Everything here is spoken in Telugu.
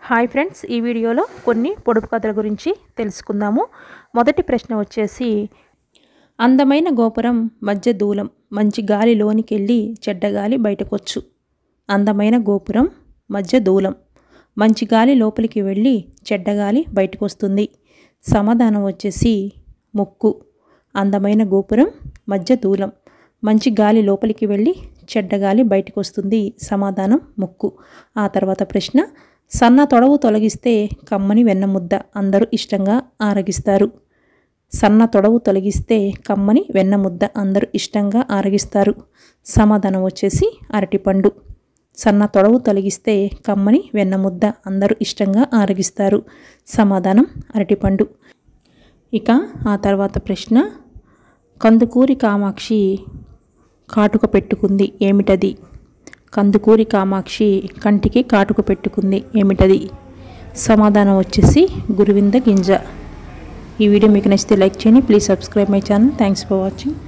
హాయ్ ఫ్రెండ్స్ ఈ వీడియోలో కొన్ని పొడుపు కథల గురించి తెలుసుకుందాము మొదటి ప్రశ్న వచ్చేసి అందమైన గోపురం మధ్య దూలం మంచి గాలి లోనికి వెళ్ళి చెడ్డ గాలి బయటకొచ్చు అందమైన గోపురం మధ్య దూలం మంచి గాలి లోపలికి వెళ్ళి చెడ్డ గాలి బయటకు వస్తుంది సమాధానం వచ్చేసి ముక్కు అందమైన గోపురం మధ్య దూలం మంచి గాలి లోపలికి వెళ్ళి చెడ్డ గాలి బయటకు వస్తుంది సమాధానం ముక్కు ఆ తర్వాత ప్రశ్న సన్న తొడవు తొలగిస్తే కమ్మని వెన్నముద్ద అందరూ ఇష్టంగా ఆరగిస్తారు సన్న తొడవు తొలగిస్తే కమ్మని వెన్నముద్ద అందరూ ఇష్టంగా ఆరగిస్తారు సమాధానం వచ్చేసి అరటిపండు సన్న తొడవు తొలగిస్తే కమ్మని వెన్నముద్ద అందరూ ఇష్టంగా ఆరగిస్తారు సమాధానం అరటిపండు ఇక ఆ తర్వాత ప్రశ్న కందుకూరి కామాక్షి కాటుక పెట్టుకుంది ఏమిటది కందుకూరి కామాక్షి కంటికి కాటుక పెట్టుకుంది ఏమిటది సమాధానం వచ్చేసి గురువింద గింజ ఈ వీడియో మీకు నచ్చితే లైక్ చేయండి please subscribe my channel thanks for watching